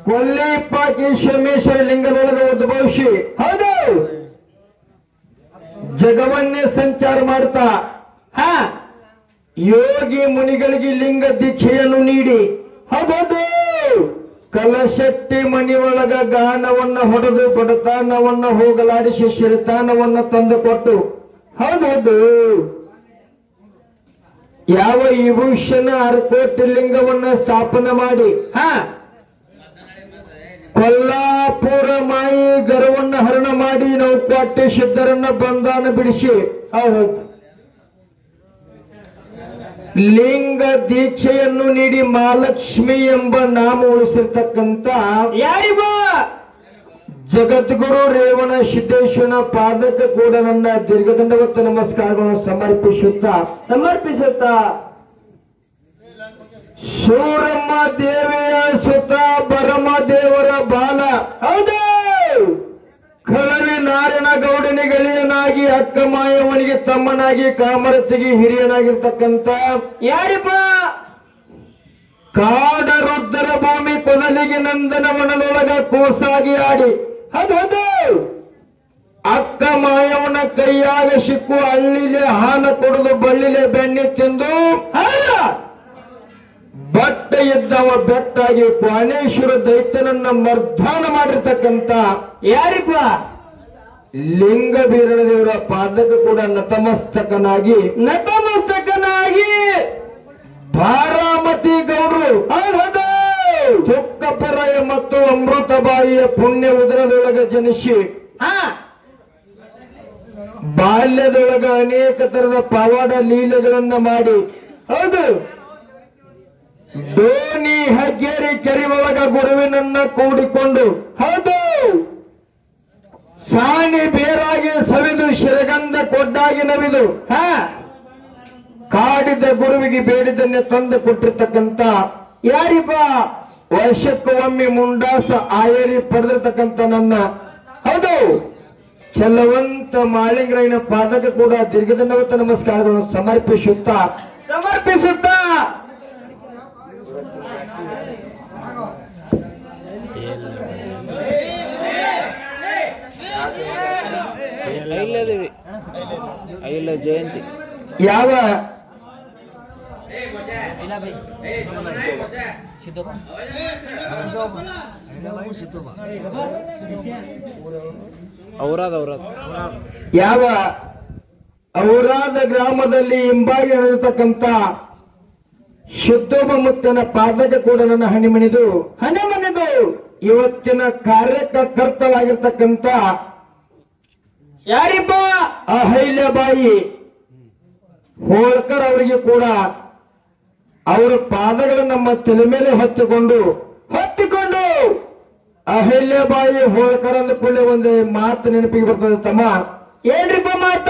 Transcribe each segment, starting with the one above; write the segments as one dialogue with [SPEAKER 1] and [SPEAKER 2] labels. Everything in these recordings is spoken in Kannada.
[SPEAKER 1] ಕೊಲ್ಲಿಪಾಕಿ ಸೋಮೇಶ್ವರ ಲಿಂಗದೊಳಗೆ ಉದ್ಭವಿಸಿ ಹೌದು ಜಗವನ್ನೇ ಸಂಚಾರ ಮಾಡ್ತಾ ಹಾ ಯೋಗಿ ಮುನಿಗಳಿಗೆ ಲಿಂಗ ದೀಕ್ಷೆಯನ್ನು ನೀಡಿ ಹೌದು ಕಲಶೆಟ್ಟಿ ಮನೆಯೊಳಗ ಗಾನವನ್ನ ಹೊಡೆದು ಬಡತಾನವನ್ನ ಹೋಗಲಾಡಿಸಿ ಸಿರಿತಾನವನ್ನ ತಂದು ಕೊಟ್ಟು ಹೌದೌದು ಯಾವ ವಿಭೂಷಣ ಅರಕೋಟಿ ಲಿಂಗವನ್ನ ಸ್ಥಾಪನೆ ಮಾಡಿ ಹಾ ಕೊಲ್ಲಾಪುರ ಮಾಯಿ ಗರವನ್ನ ಹರಣ ಮಾಡಿ ನಾವು ಕೊಟ್ಟೆ ಸಿದ್ಧರನ್ನ ಬಂಧಾನ ಬಿಡಿಸಿ ಹೌದು ಲಿಂಗ ದೀಕ್ಷೆಯನ್ನು ನೀಡಿ ಮಹಾಲಕ್ಷ್ಮಿ ಎಂಬ ನಾಮ ಉಳಿಸಿರ್ತಕ್ಕಂತ ಯಾರಿಗೋ ಜಗದ್ಗುರು ರೇವಣ ಸಿದ್ದೇಶ್ವರನ ಪಾದಕ್ಕೆ ಕೂಡ ನನ್ನ ದೀರ್ಘದಂಡವತ್ತ ನಮಸ್ಕಾರಗಳನ್ನು ಸಮರ್ಪಿಸುತ್ತಾ ಸಮರ್ಪಿಸುತ್ತಾ ಸೂರಮ್ಮ ದೇವಿಯ ಸುತ ಬರಮ ದೇವರ ಬಾಲ ಹೌದು ಕಳವಿ ನಾರಾಯಣ ಗೌಡನಿಗೆ ಗೆಳೆಯನಾಗಿ ಅಕ್ಕ ಮಾಯವನಿಗೆ ತಮ್ಮನಾಗಿ ಕಾಮರತಿಗೆ ಹಿರಿಯನಾಗಿರ್ತಕ್ಕಂತ ಯಾರಿಪ್ಪ ಕಾಡ ರುದ್ರ ಭೂಮಿ ಕೊದಲಿಗೆ ನಂದನವನದೊಳಗ ಕೂಸಾಗಿ ಆಡಿ ಹೌದು ಹೌದು ಅಕ್ಕ ಮಾಯವನ ಕೈಯಾಗ ಸಿಕ್ಕು ಹಳ್ಳಿಲೆ ಹಾಲು ಕುಡಿದು ಬಳ್ಳಿಲೆ ಬೆಣ್ಣೆ ತಿಂದು ಹಾಲ ಬಟ್ಟ ಇದ್ದವ ಬೆಟ್ಟಾಗಿ ಬಾಣೇಶ್ವರ ದೈತ್ಯನನ್ನ ಮರ್ಧಾನ ಮಾಡಿರ್ತಕ್ಕಂತ ಯಾರಿಪ್ಪ ಲಿಂಗ ಬೀರದೇವರ ಪಾದಕ್ಕೆ ಕೂಡ ನತಮಸ್ತಕನಾಗಿ ನತಮಸ್ತಕನಾಗಿ ಬಾರಾಮತಿ ಗೌಡ್ರು ಹೌದು ಚೊಕ್ಕಪರಾಯ ಮತ್ತು ಅಮೃತಬಾಯಿಯ ಪುಣ್ಯ ಉದರದೊಳಗೆ ಜನಿಸಿ ಹಾ ಬಾಲ್ಯದೊಳಗ ಅನೇಕ ತರದ ಪವಾಡ ಲೀಲೆಗಳನ್ನ ಮಾಡಿ ಹೌದು ಡೋನಿ ಹಗ್ಗೇರಿ ಕೆರೆ ಒಳಗ ಗುರುವಿನನ್ನ ಕೂಡಿಕೊಂಡು ಹೌದು ಸಾಣಿ ಬೇರಾಗಿ ಸವಿದು ಶಿರಗಂಧ ಕೊಡ್ಡಾಗಿ ನವಿದು ಹಾ ಕಾಡಿದ ಗುರುವಿಗೆ ಬೇಡಿದನ್ನೇ ತಂದು ಕೊಟ್ಟಿರ್ತಕ್ಕಂತ ಯಾರಿಪ್ಪ ವರ್ಷಕ್ಕೂ ಒಮ್ಮೆ ಮುಂಡಾಸ ಆಯರಿ ಪಡೆದಿರ್ತಕ್ಕಂತ ನನ್ನ ಹೌದು ಚಲವಂತ ಮಾಳಿಂಗರಾಯನ ಪಾದಕ್ಕೆ ಕೂಡ ದೀರ್ಘದಂಡವತ್ತ ನಮಸ್ಕಾರಗಳನ್ನು ಸಮರ್ಪಿಸುತ್ತಾ ಸಮರ್ಪಿಸುತ್ತಾ
[SPEAKER 2] ಐಲ್ಲದೇವಿ ಐಲ್ಲ ಜಯಂತಿ
[SPEAKER 1] ಯಾವ
[SPEAKER 2] ಔರಾದ್ ಔರಾದ್
[SPEAKER 1] ಯಾವ ಔರಾದ ಗ್ರಾಮದಲ್ಲಿ ಹಿಂಬಾಗಿ ನಡೆದತಕ್ಕಂತ ಶುದ್ಧೋಬ ಮುತ್ತನ ಪಾದಕ್ಕೆ ಕೂಡ ನನ್ನ ಹಣಿಮಣಿದು ಹಣಿಮಣಿದು ಇವತ್ತಿನ ಕಾರ್ಯಕರ್ತವಾಗಿರ್ತಕ್ಕಂತ ಯಾರಿಪ್ಪ ಅಹಲ್ಯಬಾಯಿ ಹೋಳ್ಕರ್ ಅವರಿಗೆ ಕೂಡ ಅವರ ಪಾದಗಳು ನಮ್ಮ ತಲೆ ಮೇಲೆ ಹೊತ್ತುಕೊಂಡು ಹೊತ್ತಿಕೊಂಡು ಅಹಲ್ಯಬಾಯಿ ಹೋಳ್ಕರ್ ಅಂದ ಕೂಡಲೇ ಒಂದು ಮಾತು ನೆನಪಿಗೆ ಬರ್ತದೆ ತಮ್ಮ ಏನ್ರಿಪ್ಪ ಮಾತ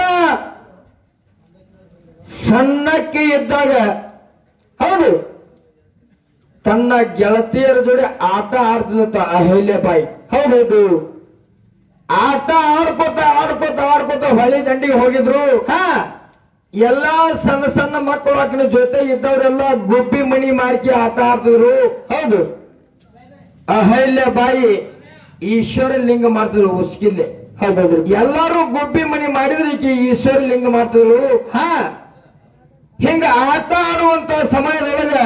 [SPEAKER 1] ಸಣ್ಣಕ್ಕೆ ಇದ್ದಾಗ ಹೌದು ತನ್ನ ಗೆಳತಿಯರ ಜೋಡಿ ಆಟ ಆಡ್ತಿದ್ದ ಅಹಲ್ಯಬಾಯಿ ಹೌದೌದು ಆಟ ಆಡ್ಕೋತ ಆಡ್ಕೋತ ಆಡ್ಕೋತ ಹೊಳಿ ದಂಡಿಗೆ ಹೋಗಿದ್ರು ಹಾ ಎಲ್ಲಾ ಸಣ್ಣ ಸಣ್ಣ ಮಕ್ಕಳು ಆಕಿನ ಜೊತೆ ಇದ್ದವರೆಲ್ಲ ಗುಬ್ಬಿ ಮಣಿ ಮಾರ್ಕಿ ಆಟ ಆಡ್ತಿದ್ರು ಹೌದು ಅಹಲ್ಯ ಬಾಯಿ ಈಶ್ವರ ಲಿಂಗ ಮಾಡ್ತಿದ್ರು ಉಸ್ಕಿಲ್ಲೆ ಹೌದೌದು ಎಲ್ಲಾರು ಗುಬ್ಬಿ ಮಣಿ ಮಾಡಿದ್ರೆ ಈಕಿ ಈಶ್ವರ ಲಿಂಗ ಮಾಡ್ತಿದ್ರು ಹಾ ಹಿಂಗ ಆಟ ಆಡುವಂತ ಸಮಯದೊಳಗ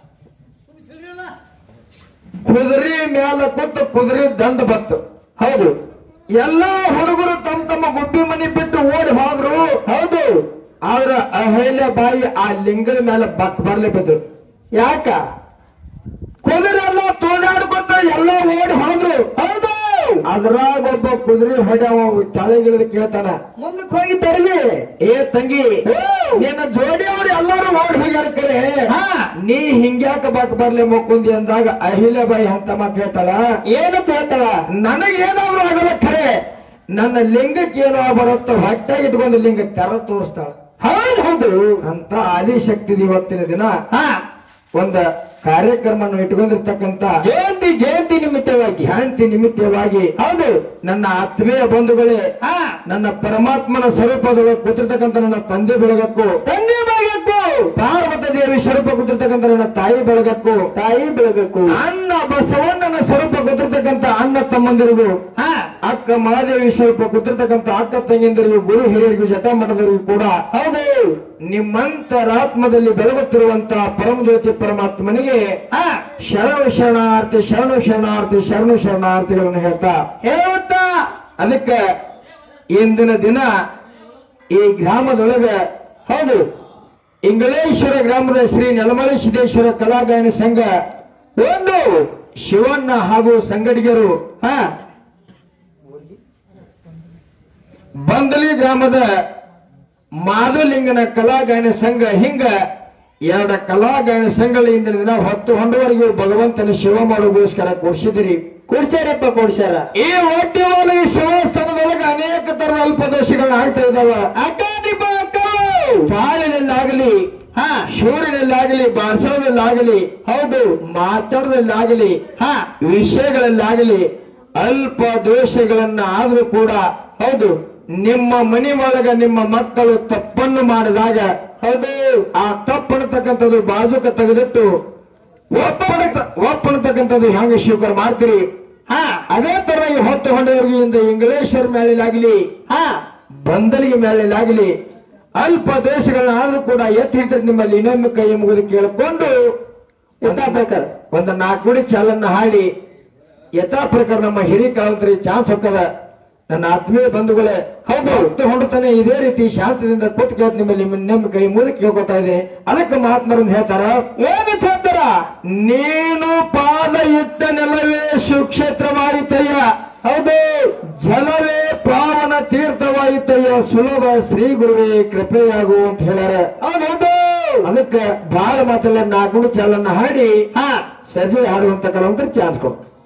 [SPEAKER 1] ಕುದುರೆ ಮ್ಯಾಲ ಕೂತು ಕುದುರೆ ದಂಡ ಬತ್ತು ಹೌದು ಎಲ್ಲಾ ಹುಡುಗರು ತಮ್ಮ ತಮ್ಮ ಗುಬ್ಬಿ ಮನಿ ಬಿಟ್ಟು ಓಡಿ ಹೋದ್ರು ಹೌದು ಆದ್ರ ಅಹಲ್ಯ ಬಾಯಿ ಆ ಲಿಂಗದ ಮೇಲೆ ಬತ್ ಬರ್ಲಿ ಬಿದ್ದು ಯಾಕ ಕುದುರೆ ಎಲ್ಲ ತೋಡಾಡ್ಕೊತ ಎಲ್ಲ ಓಡಿ ಹೋದ್ರು ಹೌದು ಅದ್ರಾಗ ಒಬ್ಬ ಕುದುರೆ ಹೊಡ್ಯಾವ ತಲೆಗಿಳಿದು ಕೇಳ್ತಾನ ಮುಂದಕ್ಕೆ ಹೋಗಿ ತರ್ವಿ ಏ ತಂಗಿ ನಿನ್ನ ಜೋಡಿ ಅವ್ರು ಎಲ್ಲರೂ ಓಡಿ ಹೋಗ್ಯಾರ ಕರೆ ನೀ ಹಿಂಗ್ಯಾಕ ಬಾಕ್ ಬರ್ಲಿ ಮುಕ್ಕುಂದಿ ಅಂದಾಗ ಅಹಿಲಬಾಯಿ ಅಂತ ಮಾತು ಹೇಳ್ತಾಳ ಏನು ಹೇಳ್ತಾಳ ನನಗೇನಾದ್ರು ಆಗಲ್ಲ ಖರೆ ನನ್ನ ಲಿಂಗಕ್ಕೆ ಏನೋ ಬರುತ್ತೋ ಹೊಟ್ಟೆಗೆ ಇಟ್ಕೊಂಡು ಲಿಂಗ ತೆರ ತೋರಿಸ್ತಾಳ ಹೌದು ಹೌದು ಅಂತ ಆದಿಶಕ್ತಿ ಇವತ್ತಿನ ದಿನ ಒಂದ ಕಾರ್ಯಕ್ರಮವನ್ನು ಇಟ್ಕೊಂಡಿರ್ತಕ್ಕಂತ ಜಯಂತಿ ಜಯಂತಿ ನಿಮಿತ್ತವಾಗಿ ಶಾಂತಿ ನಿಮಿತ್ತವಾಗಿ ಹೌದು ನನ್ನ ಆತ್ಮೀಯ ಬಂಧುಗಳೇ ನನ್ನ ಪರಮಾತ್ಮನ ಸ್ವರೂಪದೊಳಗೆ ಕೂತಿರ್ತಕ್ಕಂಥ ನನ್ನ ತಂದೆ ಬೆಳಗಕ್ಕೂ ತಂದೆ ಬೆಳಗಕ್ಕೂ ಪಾರ್ವತ ದೇವಿ ಸ್ವರೂಪ ಸ್ವರೂಪ ಗೊತ್ತಿರ್ತಕ್ಕಂಥ ನನ್ನ ತಾಯಿ ಬೆಳಗಕ್ಕೂ
[SPEAKER 3] ತಾಯಿ ಬೆಳಗಕ್ಕೂ
[SPEAKER 1] ಅಣ್ಣ ಬಸವಣ್ಣನ ಸ್ವರೂಪ ಗೊತ್ತಿರ್ತಕ್ಕಂಥ ಅಣ್ಣ ತಮ್ಮಂದಿರಿಗೂ
[SPEAKER 3] ಹಾ
[SPEAKER 1] ಅಕ್ಕ ಮಹಾದೇವಿ ಸ್ವರೂಪ ಗೊತ್ತಿರ್ತಕ್ಕಂಥ ಅಕ್ಕ ತಂಗಿಯಂದರಿಗೂ ಗುರು ಹಿರಿಯರಿಗೂ ಜಟಮಠದವರಿಗೂ ಕೂಡ
[SPEAKER 3] ಹೌದು
[SPEAKER 1] ನಿಮ್ಮಂತರಾತ್ಮದಲ್ಲಿ ಬೆಳಗುತ್ತಿರುವಂತಹ ಪರಮಜ್ಯೋತಿ ಪರಮಾತ್ಮನಿಗೆ
[SPEAKER 3] ಹಾ
[SPEAKER 1] ಶರಣು ಶರಣಾರ್ಥಿ ಶರಣು ಶರಣಾರ್ಥಿ ಶರಣು ಶರಣಾರ್ಥಿಗಳನ್ನು ಹೇಳ್ತಾ
[SPEAKER 3] ಹೇಳುತ್ತಾ
[SPEAKER 1] ಅದಕ್ಕೆ ಇಂದಿನ ದಿನ ಈ ಗ್ರಾಮದೊಳಗೆ ಹೌದು ಇಂಗಳೇಶ್ವರ ಗ್ರಾಮದ ಶ್ರೀ ನೆಲಮಲೆ ಸಿದ್ದೇಶ್ವರ ಕಲಾಗಾಯನ ಸಂಘ ಒಂದು ಶಿವಣ್ಣ ಹಾಗೂ ಸಂಗಡಿಗರು ಹಾ ಬಂದಲಿ ಗ್ರಾಮದ ಮಾಧುಲಿಂಗನ ಕಲಾಗಾಯನ ಸಂಘ ಹಿಂಗ ಎರಡ ಕಲಾಗಾಯನ ಸಂಘಗಳ ಇಂದಿನ ದಿನ ಹೊತ್ತು ಹೊಂಡವರೆಗೂ ಭಗವಂತನ ಶಿವ ಮಾಡೋಗೋಸ್ಕರ ಕೊಡಿಸಿದಿರಿ
[SPEAKER 3] ಕೊಡ್ಸ್ಯಾರಪ್ಪ ಕೊಡ್ಸ್ಯಾರ
[SPEAKER 1] ಈ ಒಟ್ಟಿವಾಲ ಈ ಶಿವಸ್ಥಾನದೊಳಗೆ ಅನೇಕ ತರ ಅಲ್ಪದೋಷಗಳನ್ನ ಆಗ್ತಾ ಇದಾವ
[SPEAKER 3] ಅಡ್ಡಾದಿಪ್ಪ ಅಕ್ಕಳು
[SPEAKER 1] ಕಾಲಿನಲ್ಲಾಗಲಿ
[SPEAKER 3] ಹಾ
[SPEAKER 1] ಶೂರಿನಲ್ಲಾಗಲಿ ಬಾರಿಸೋದ್ರಲ್ಲಾಗಲಿ ಹೌದು ಮಾತಾಡೋದ್ರಲ್ಲಾಗಲಿ
[SPEAKER 3] ಹಾ
[SPEAKER 1] ವಿಷಯಗಳಲ್ಲಾಗಲಿ ಅಲ್ಪ ದೋಷಗಳನ್ನ ಆದ್ರೂ ಕೂಡ ಹೌದು ನಿಮ್ಮ ಮನೆ ಒಳಗ ನಿಮ್ಮ ಮಕ್ಕಳು ತಪ್ಪನ್ನು ಮಾಡಿದಾಗ ಹೌದು ಆ ತಪ್ಪನ್ನತಕ್ಕಂಥದ್ದು ಬಾಜುಕ ತೆಗೆದಿಟ್ಟು ಒಪ್ಪಣ ಒಪ್ಪಣತಕ್ಕಂಥದ್ದು ಹೆಂಗ ಸ್ವೀಕಾರ ಮಾಡ್ತೀರಿ
[SPEAKER 3] ಹಾ
[SPEAKER 1] ಅದೇ ತರ ಈ ಹೊತ್ತು ಹೊಂಡವರಿಗಿಂದ ಇಂಗ್ಲೇಶ್ವರ ಮೇಲಿಲಾಗಲಿ
[SPEAKER 3] ಹಾ
[SPEAKER 1] ಬಂದಲಿಗೆ ಮೇಲಿಲಾಗಲಿ ಅಲ್ಪ ದೇಶಗಳನ್ನ ಆದ್ರೂ ಕೂಡ ಎತ್ತಿ ಹಿಡಿದ ನಿಮ್ಮಲ್ಲಿ ಇನ್ನೊಮ್ಮೆ ಕೈ ಮುಗಿದು ಕೇಳಿಕೊಂಡು ಯಥಾ ಪ್ರಕಾರ ಒಂದು ನಾಲ್ಕು ಗುಡಿ ಚಾಲನ್ನ ಹಾಡಿ ಯಥಾ ಪ್ರಕಾರ ನಮ್ಮ ಹಿರಿಯ ಕಾಲಂತರಿ ಚಾನ್ಸ್ ಹೋಗ್ತದ ನನ್ನ ಆತ್ಮೀಯ ಬಂಧುಗಳೇ ಹೌದು ಹೊತ್ತು ಹೊಂಡುತ್ತಾನೆ ಇದೇ ರೀತಿ ಶಾಂತದಿಂದ ಕೂತು ಕೇಳ್ತ ನಿಮ್ಮಲ್ಲಿ ನಿಮ್ಮ ಕೈ ಮೂಲಕ ಕೇಳ್ಕೊತಾ ಇದ್ದೀನಿ ಅದಕ್ಕೆ ಮಹಾತ್ಮರನ್ನು ಹೇಳ್ತಾರ
[SPEAKER 3] ಏನು ಹೇಳ್ತಾರ
[SPEAKER 1] ನೀನು ಪಾದ ಇಟ್ಟ ನೆಲವೇ ಸುಕ್ಷೇತ್ರವಾಯಿತಯ್ಯ ಹೌದು ಜಲವೇ ಪಾವನ ತೀರ್ಥವಾಯಿತಯ್ಯ ಸುಲಭ ಶ್ರೀ ಗುರುವೇ ಕೃಪೆಯಾಗು ಅಂತ ಹೇಳ್ಯಾರ
[SPEAKER 3] ಹೌದೌದು
[SPEAKER 1] ಅದಕ್ಕೆ ಬಹಳ ಮಾತಲ್ಲ ನಾಲ್ಕು ಚಾಲನ್ನ ಹಾಡಿ
[SPEAKER 3] ಹಾ
[SPEAKER 1] ಸಜಿ ಹಾಡುವಂತ ಕಲಾವಂತರ ಚಾನ್ಸ್ ಕೊಡು